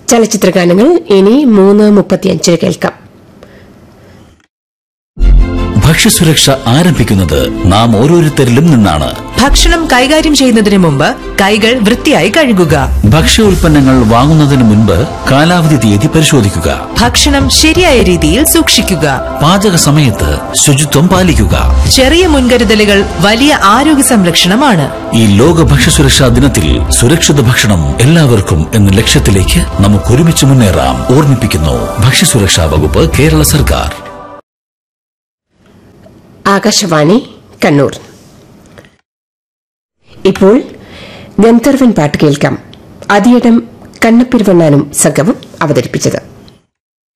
ചലച്ചിത്ര ഗാനങ്ങൾ ഇനി മൂന്ന് മുപ്പത്തിയഞ്ചിന് കേൾക്കാം ഭക്ഷ്യസുരക്ഷ ആരംഭിക്കുന്നത് നാം ഓരോരുത്തരിലും നിന്നാണ് ഭക്ഷണം കൈകാര്യം ചെയ്യുന്നതിന് മുമ്പ് കൈകൾ വൃത്തിയായി കഴുകുക ഭക്ഷ്യ ഉൽപ്പന്നങ്ങൾ വാങ്ങുന്നതിന് മുൻപ് കാലാവധി തീയതി പരിശോധിക്കുക ഭക്ഷണം ശരിയായ രീതിയിൽ സൂക്ഷിക്കുക പാചക സമയത്ത് ശുചിത്വം പാലിക്കുക ചെറിയ മുൻകരുതലുകൾ വലിയ ആരോഗ്യ സംരക്ഷണമാണ് ഈ ലോക ഭക്ഷ്യസുരക്ഷാ ദിനത്തിൽ സുരക്ഷിത ഭക്ഷണം എല്ലാവർക്കും എന്ന ലക്ഷ്യത്തിലേക്ക് നമുക്ക് ഒരുമിച്ച് മുന്നേറാം ഓർമ്മിപ്പിക്കുന്നു ഭക്ഷ്യസുരക്ഷാ വകുപ്പ് കേരള സർക്കാർ ആകാശവാണി കണ്ണൂർ ഇപ്പോൾ ഗന്ധർവൻ പാട്ട് കേൾക്കാം അതിയിടം കണ്ണപ്പിരുവണ്ണാനും സംഘവും അവതരിപ്പിച്ചത്